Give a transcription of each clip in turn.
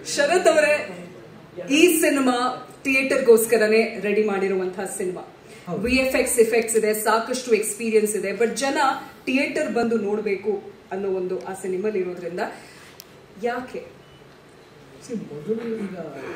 ಶರತ್ ಅವರೇ ಈ ಸಿನಿಮಾ ಥಿಯೇಟರ್ಗೋಸ್ಕರನೇ ರೆಡಿ ಮಾಡಿರುವಂತಹ cinema V F X effects ಇದೆ ಸಾಕಷ್ಟು ಎಕ್ಸ್ಪೀರಿಯನ್ಸ್ ಇದೆ ಬಟ್ ಜನ ಥಿಯೇಟರ್ ಬಂದು ನೋಡಬೇಕು ಅನ್ನೋ ಒಂದು ಆಸೆ ನಿಮ್ಮಲ್ಲಿ ಇರೋದ್ರಿಂದ ಯಾಕೆ See, ಮೊದಲು ಈಗ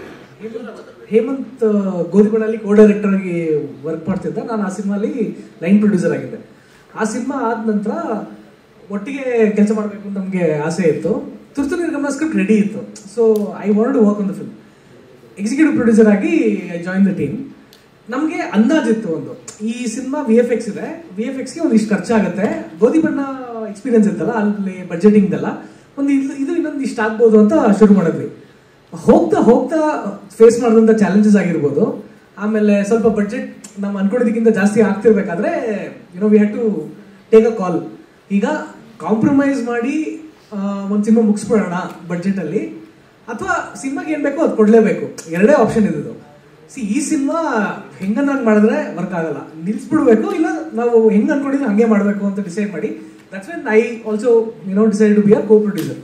ಹೇಮಂತ್ ಹೇಮಂತ್ ಗೋಧಿಬಣ್ಣಲ್ಲಿ ಕೋ ಡೈರೆಕ್ಟರ್ ಆಗಿ ವರ್ಕ್ ಮಾಡ್ತಿದ್ದ ನಾನು ಆ ಸಿನಿಮಾಲಿ ಲೈನ್ ಪ್ರೊಡ್ಯೂಸರ್ ಆಗಿದ್ದೆ ಆ ಸಿನಿಮಾ ಆದ ನಂತರ ಒಟ್ಟಿಗೆ ಕೆಲಸ ಮಾಡಬೇಕು ಅಂತ ನಮಗೆ ಆಸೆ ಇತ್ತು ತುರ್ತು ನಿರ್ಗಮನ ಸ್ಕ್ರಿಪ್ಟ್ ರೆಡಿ ಇತ್ತು so I want work on the film executive producer ಆಗಿ ಐ ಜಾಯಿನ್ ದ ಟೀಮ್ ನಮಗೆ ಅಂದಾಜಿತ್ತು ಒಂದು ಈ ಸಿನಿಮಾ ವಿ ಎಫ್ ಎಕ್ಸ್ ಇದೆ ವಿ ಎಫ್ ಎಕ್ಸ್ಗೆ ಒಂದಿಷ್ಟು ಖರ್ಚಾಗುತ್ತೆ ಗೋಧಿ ಬಣ್ಣ ಎಕ್ಸ್ಪೀರಿಯನ್ಸ್ ಇತ್ತಲ್ಲ ಅಲ್ಲಿ ಬಡ್ಜೆಟಿಂಗ್ದೆಲ್ಲ ಒಂದು ಇದು ಇದು ಇನ್ನೊಂದು ಇಷ್ಟ ಆಗ್ಬೋದು ಅಂತ ಶುರು ಮಾಡಿದ್ವಿ ಹೋಗ್ತಾ ಹೋಗ್ತಾ ಫೇಸ್ ಮಾಡಿದಂಥ ಚಾಲೆಂಜಸ್ ಆಗಿರ್ಬೋದು ಆಮೇಲೆ ಸ್ವಲ್ಪ ಬಡ್ಜೆಟ್ ನಾವು ಅನ್ಕೊಂಡಿದ್ದಕ್ಕಿಂತ ಜಾಸ್ತಿ ಆಗ್ತಿರ್ಬೇಕಾದ್ರೆ you know we had to take a call ಈಗ ಕಾಂಪ್ರಮೈಸ್ ಮಾಡಿ ಒಂದು ಸಿನಿಮಾ ಮುಗಿಸ್ಬಿಡೋಣ ಬಡ್ಜೆಟಲ್ಲಿ ಅಥವಾ ಸಿನಿಮಾಗೆ ಏನ್ ಬೇಕೋ ಅದು ಕೊಡ್ಲೇಬೇಕು ಎರಡೇ ಆಪ್ಷನ್ ಇದ್ದು ಸಿ ಈ ಸಿನಿಮಾ ಹೆಂಗನ್ನ ಮಾಡಿದ್ರೆ ವರ್ಕ್ ಆಗಲ್ಲ ನಿಲ್ಸ್ಬಿಡ್ಬೇಕು ಇಲ್ಲ ನಾವು ಹೆಂಗ್ ಅನ್ಕೊಂಡಿದ್ರೆ ಹಂಗೆ ಮಾಡಬೇಕು ಅಂತ ಡಿಸೈಡ್ ಮಾಡಿ that's when I also you know decide to be a co producer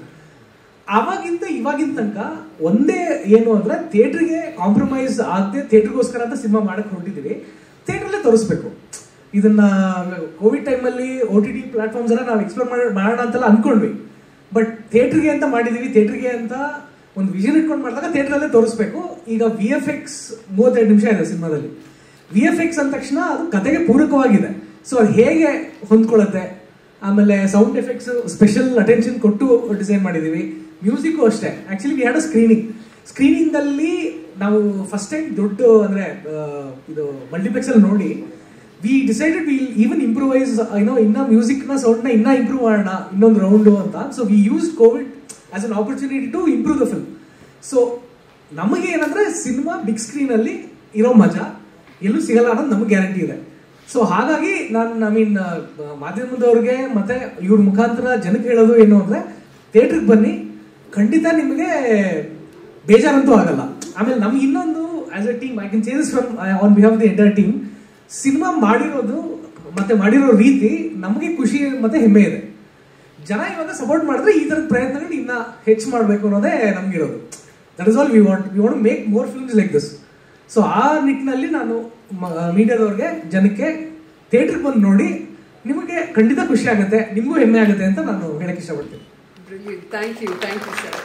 ಆವಾಗಿಂದ ಇವಾಗಿನ ತನಕ ಒಂದೇ ಏನು ಅಂದ್ರೆ ಥಿಯೇಟ್ರಿಗೆ ಕಾಂಪ್ರಮೈಸ್ ಆಗದೆ ಥಿಯೇಟ್ರಿಗೋಸ್ಕರ ಅಂತ ಸಿನಿಮಾ ಮಾಡಕ್ ಹೊರಟಿದೀವಿ ಥಿಯೇಟ್ರಲ್ಲೇ ತೋರಿಸ್ಬೇಕು ಇದನ್ನ ಕೋವಿಡ್ ಟೈಮಲ್ಲಿ ಓ ಟಿ ಟಿ ಪ್ಲಾಟ್ಫಾರ್ಮ್ಸ್ ಎಲ್ಲ ನಾವು ಎಕ್ಸ್ಪ್ಲೋರ್ ಮಾಡಿ ಮಾಡೋಣ ಅಂತೆಲ್ಲ ಅನ್ಕೊಂಡ್ವಿ ಬಟ್ ಥಿಯೇಟ್ರಿಗೆ ಅಂತ ಮಾಡಿದೀವಿ ಥಿಯೇಟ್ರಿಗೆ ಅಂತ ಒಂದು ವಿಷನ್ ಇಟ್ಕೊಂಡು ಮಾಡಿದಾಗ ಥಿಯೇಟ್ರಲ್ಲೇ ತೋರಿಸ್ಬೇಕು ಈಗ ವಿ ಎಫ್ ಎಕ್ಸ್ ಮೂವತ್ತೆರಡು ನಿಮಿಷ ಇದೆ ಸಿನಿಮಾದಲ್ಲಿ ವಿ ಎಫ್ ಎಕ್ಸ್ ಅಂದ ತಕ್ಷಣ ಅದು ಕತೆಗೆ ಪೂರಕವಾಗಿದೆ ಸೊ ಅದು ಹೇಗೆ ಹೊಂದ್ಕೊಳ್ಳುತ್ತೆ ಆಮೇಲೆ ಸೌಂಡ್ ಎಫೆಕ್ಟ್ಸ್ ಸ್ಪೆಷಲ್ ಅಟೆನ್ಷನ್ ಕೊಟ್ಟು ಡಿಸೈನ್ ಮಾಡಿದೀವಿ ಮ್ಯೂಸಿಕ್ ಅಷ್ಟೇ actually we had a screening screening ಅಲ್ಲಿ ನಾವು ಫಸ್ಟ್ ಟೈಮ್ ದೊಡ್ಡ ಅಂದ್ರೆ ಆ, ಇದು ಮಲ್ಟಿಪ್ಲೆಕ್ಸ್ ಅಲ್ಲಿ ನೋಡಿ we decided will even improvise ಏನೋ ಇನ್ನ ಮ್ಯೂಸಿಕ್ ನ ಸೌಂಡ್ ನ ಇನ್ನ ಇಂಪ್ರೂವ್ ಮಾಡೋಣ ಇನ್ನೊಂದು ರೌಂಡ್ ಅಂತ so we use Covid as an opportunity to improve the film so ನಮಗೆ ಏನಂದ್ರೆ ಸಿನಿಮಾ ಬಿಗ್ ಸ್ಕ್ರೀನ್ ಅಲ್ಲಿ ಇರೋ ಮಜಾ ಎಲ್ಲೂ ಸಿಗಲ್ಲ ಅನ್ನೋದು ನಮಗೆ ಗ್ಯಾರಂಟಿ ಇದೆ ಸೊ ಹಾಗಾಗಿ ನಾನು ಐ ಮೀನ್ ಮಾಧ್ಯಮದವ್ರಿಗೆ ಮತ್ತೆ ಇವ್ರ ಮುಖಾಂತರ ಜನಕ್ಕೆ ಹೇಳೋದು ಏನು ಅಂದ್ರೆ ಥಿಯೇಟ್ರಿಗೆ ಬನ್ನಿ ಖಂಡಿತ ನಿಮಗೆ ಬೇಜಾರಂತೂ ಆಗಲ್ಲ ಆಮೇಲೆ ನಮ್ಗೆ ಇನ್ನೊಂದು as a team I can changes from on behalf the entire team cinema ಮಾಡಿರೋದು ಮತ್ತೆ ಮಾಡಿರೋ ರೀತಿ ನಮಗೆ ಖುಷಿ ಮತ್ತೆ ಹೆಮ್ಮೆ ಇದೆ ಜನ ಇವಾಗ ಸಪೋರ್ಟ್ ಮಾಡಿದ್ರೆ ಈ ತರದ ಪ್ರಯತ್ನಗಳು ಇನ್ನ ಹೆಚ್ಚು ಮಾಡಬೇಕು ಅನ್ನೋದೇ ನಮ್ಗಿರೋದು that is all we want we want make more films like this so ಆ ನಿಟ್ಟಿನಲ್ಲಿ ನಾನು ಮೀಡಿಯಾದವ್ರಿಗೆ ಜನಕ್ಕೆ ಥಿಯೇಟ್ರಿಗೆ ಬಂದು ನೋಡಿ ನಿಮಗೆ ಖಂಡಿತ ಖುಷಿ ಆಗುತ್ತೆ ನಿಮಗೂ ಹೆಮ್ಮೆ ಆಗುತ್ತೆ ಅಂತ ನಾನು ಹೇಳಕ್ ಇಷ್ಟಪಡ್ತೀನಿ brilliant thank you thank you sir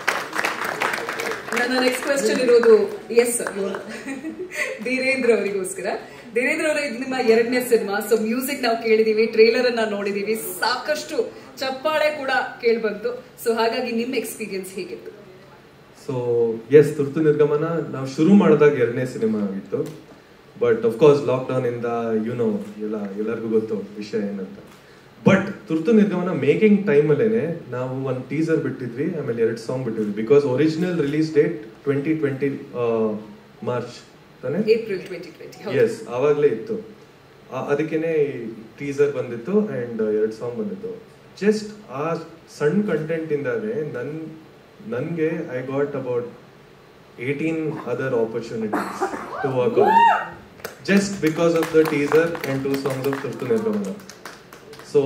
ನನ್ನ ನೆಕ್ಸ್ಟ್ ಕ್ವೆಶನ್ ಇರೋದು ಎಸ್ ಧೀರೇಂದ್ರ ಅವರಿಗೋಸ್ಕರ ಧೀರೇಂದ್ರ ಅವರ ಇದು ನಿಮ್ಮ ಎರಡನೇ ಸಿನಿಮಾ ಸೊ ಮ್ಯೂಸಿಕ್ ನಾವು ಕೇಳಿದೀವಿ ಟ್ರೇಲರ್ ಅನ್ನ ನೋಡಿದೀವಿ ಸಾಕಷ್ಟು ಚಪ್ಪಾಳೆ ಕೂಡ ಕೇಳ್ಬಂತು ಸೊ ಹಾಗಾಗಿ ನಿಮ್ಮ ಎಕ್ಸ್ಪೀರಿಯನ್ಸ್ ಹೇಗಿತ್ತು ಸೊ ಎಸ್ ತುರ್ತು ನಿರ್ಗಮನ ನಾವು ಶುರು ಮಾಡಿದಾಗ ಎರಡನೇ ಸಿನಿಮಾ ಆಗಿತ್ತು ಬಟ್ ಕೋರ್ಸ್ ಲಾಕ್ಡೌನ್ ಇಂದ ಯುನೋ ಎಲ್ಲ ಎಲ್ಲರಿಗೂ ಗೊತ್ತು ವಿಷಯ ಏನಂತ ಬಟ್ ತುರ್ತು ನಿರ್ಗಮನ ಮೇಕಿಂಗ್ ಟೈಮ್ ಅಲ್ಲೇನೆ ನಾವು ಒಂದು ಟೀಸರ್ ಬಿಟ್ಟಿದ್ವಿ ಆಮೇಲೆ ಎರಡು ಸಾಂಗ್ ಬಿಟ್ಟಿದ್ವಿ because original release date twenty twenty March ತಾನೆ ಏಪ್ರಿಲ್ ಟ್ವೆಂಟಿ ಟ್ವೆಂಟಿ ಎಸ್ ಆವಾಗಲೇ ಇತ್ತು ಆ- ಅದಕ್ಕೇನೆ ಟೀಸರ್ ಬಂದಿತ್ತು ಅಂಡ್ ಎರಡು ಸಾಂಗ್ ಬಂದಿತ್ತು ಜಸ್ಟ್ ಆ ಸಣ್ಣ ಕಂಟೆಂಟ್ ಇಂದಾನೆ ನನ್ ನನ್ಗೆ I got about eighteen other opportunities to work on just because of the teaser and two songs of Thurthu Nirgamana so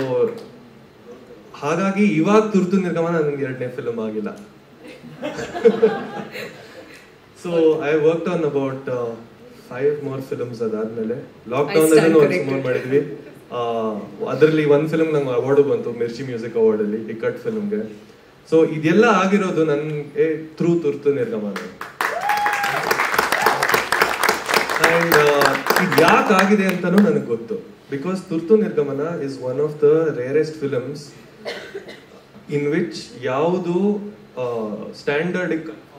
ಹಾಗಾಗಿ ಇವಾಗ ತುರ್ತು ನಿರ್ಗಮನ ನನ್ಗೆ ಎರಡನೇ ಫಿಲ್ಮ್ ಆಗಿಲ್ಲ so I work on about five more films ಅದಾದ್ಮೇಲೆ ಲಾಕ್ಡೌನ್ I stand ಅಲ್ಲಿ ಒಂದು corrected. ಸುಮಾರು ಮಾಡಿದ್ವಿ ಅದರಲ್ಲಿ ಒಂದ್ ಫಿಲ್ಮ್ ನಂಗೆ ಅವಾರ್ಡ್ ಬಂತು ಮಿರ್ಚಿ ಮ್ಯೂಸಿಕ್ ಅವಾರ್ಡ್ ಅಲ್ಲಿ ಇಕ್ಕಟ್ ಫಿಲ್ಮ್ಗೆ ಸೊ ಇದೆಲ್ಲ ಆಗಿರೋದು ನನ್ಗೆ ಥ್ರೂ ತುರ್ತು ನಿರ್ಗಮನ ಅಂಡ್ ಇದು ಯಾಕೆ ಆಗಿದೆ ಅಂತಾನು ನನಗೆ ಗೊತ್ತು because Thurthu Nirgamana is one of the rarest films in which ಯಾವುದು ಸ್ಟ್ಯಾಂಡರ್ಡ್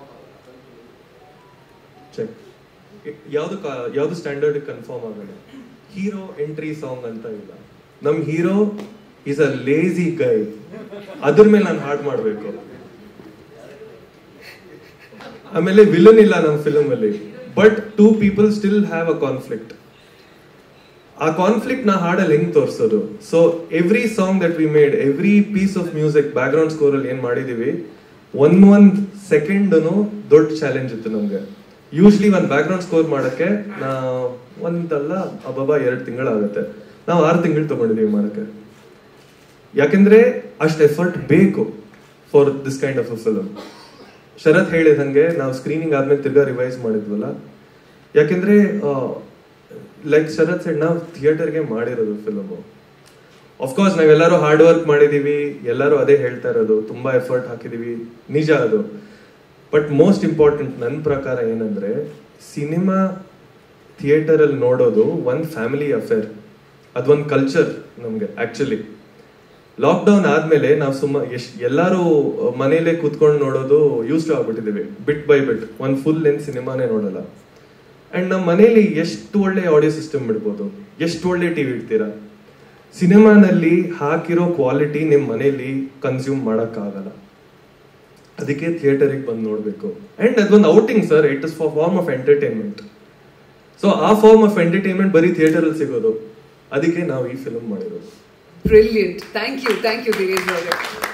ಚೆಕ್ ಯಾವ್ದು ಕ- ಯಾವ್ದು ಸ್ಟ್ಯಾಂಡರ್ಡ್ ಕನ್ಫರ್ಮ್ ಆಗಲ್ಲ ಹೀರೋ ಎಂಟ್ರಿ ಸಾಂಗ್ ಅಂತ ಇಲ್ಲ ನಮ್ hero is a lazy guy ಅದ್ರ ಮೇಲೆ ನಾನು ಹಾಡ್ ಮಾಡ್ಬೇಕು ಆಮೇಲೆ ವಿಲನ್ ಇಲ್ಲ ನಮ್ಮ ಫಿಲಮ್ ಅಲ್ಲಿ but two people still have a conflict ಆ ಕಾನ್ಫ್ಲಿಕ್ಟ್ ನಾ ಹಾಡಲ್ಲಿ ಹೆಂಗ್ ತೋರ್ಸೋದು so every song that we made every piece of music background score ಅಲ್ಲಿ ಏನ್ ಮಾಡಿದೀವಿ ಒನ್ ಒಂದ್ ಸೆಕೆಂಡ್ ದೊಡ್ಡ ಚಾಲೆಂಜ್ ಇತ್ತು ನಮ್ಗೆ ಯೂಶ್ಲಿ ಒಂದ್ ಬ್ಯಾಕ್ ಗ್ರೌಂಡ್ ಸ್ಕೋರ್ ಮಾಡಕ್ಕೆ ನಾ ಒಂದಲ್ಲ ಅಬ್ಬಬ್ಬಾ ಎರಡ್ ತಿಂಗಳಾಗುತ್ತೆ ನಾವು ಆರು ತಿಂಗಳು ತಗೊಂಡಿದೀವಿ ಮಾಡಕ್ಕೆ ಯಾಕೆಂದ್ರೆ ಅಷ್ಟು ಎಫರ್ಟ್ ಬೇಕು for this kind of a film Sharath ಹೇಳಿದಂಗೆ ನಾವು ಸ್ಕ್ರೀನಿಂಗ್ ಆದ್ಮೇಲೆ ತಿರ್ಗಾ ರಿವೈಸ್ ಮಾಡಿದ್ವಲ್ಲ ಯಾಕೆಂದ್ರೆ ಲೈಕ್ ಶರತ್ ಸೆಡ್ ನಾವು ಥಿಯೇಟರ್ಗೆ ಮಾಡಿರೋದು ಫಿಲಮ್ ಅಫ್ಕೋರ್ಸ್ ನಾವೆಲ್ಲರೂ ಹಾರ್ಡ್ ವರ್ಕ್ ಮಾಡಿದೀವಿ ಎಲ್ಲರೂ ಅದೇ ಹೇಳ್ತಾ ಇರೋದು ತುಂಬಾ ಎಫರ್ಟ್ ಹಾಕಿದೀವಿ ನಿಜ ಅದು ಬಟ್ ಮೋಸ್ಟ್ ಇಂಪಾರ್ಟೆಂಟ್ ನನ್ನ ಪ್ರಕಾರ ಏನಂದ್ರೆ ಸಿನಿಮಾ ಥಿಯೇಟರ್ ಅಲ್ಲಿ ನೋಡೋದು ಒಂದ್ ಫ್ಯಾಮಿಲಿ ಅಫೇರ್ ಅದೊಂದು ಕಲ್ಚರ್ ನಮ್ಗೆ ಆಕ್ಚುಲಿ ಲಾಕ್ಡೌನ್ ಆದ್ಮೇಲೆ ನಾವು ಸುಮ್ಮ ಎಷ್ಟ್ ಎಲ್ಲಾರು ಮನೇಲೆ ಕೂತ್ಕೊಂಡು ನೋಡೋದು ಯೂಸ್ ಟು ಆಗ್ಬಿಟ್ಟಿದೀವಿ ಬಿಟ್ ಬೈ ಬಿಟ್ ಒಂದ್ ಫುಲ್ ಲೆಂತ್ ಸಿನಿಮಾನೇ ನೋಡಲ್ಲ ಅಂಡ್ ನಮ್ಮ ಮನೇಲಿ ಎಷ್ಟು ಒಳ್ಳೆ ಆಡಿಯೋ ಸಿಸ್ಟಮ್ ಬಿಡ್ಬೋದು ಎಷ್ಟು ಒಳ್ಳೆ ಟಿವಿ ಇಡ್ತೀರಾ ಸಿನಿಮಾನಲ್ಲಿ ಹಾಕಿರೋ ಕ್ವಾಲಿಟಿ ನಿಮ್ ಮನೇಲಿ ಕನ್ಸ್ಯೂಮ್ ಮಾಡಕ್ ಆಗಲ್ಲ ಅದಕ್ಕೆ ಥಿಯೇಟರಿಗೆ ಬಂದು ನೋಡ್ಬೇಕು ಅಂಡ್ ಅದೊಂದು outing sir it is for form of entertainment so ಆ ಫಾರ್ಮ್ ಆಫ್ ಎಂಟರ್ಟೈನ್ಮೆಂಟ್ ಬರೀ ಥಿಯೇಟರ್ ಅಲ್ಲಿ ಸಿಗೋದು ಅದಕ್ಕೆ ನಾವು ಈ ಫಿಲ್ಮ್ ಮಾಡಿರೋದು brilliant thank you thank you Dinesh ಅವರೇ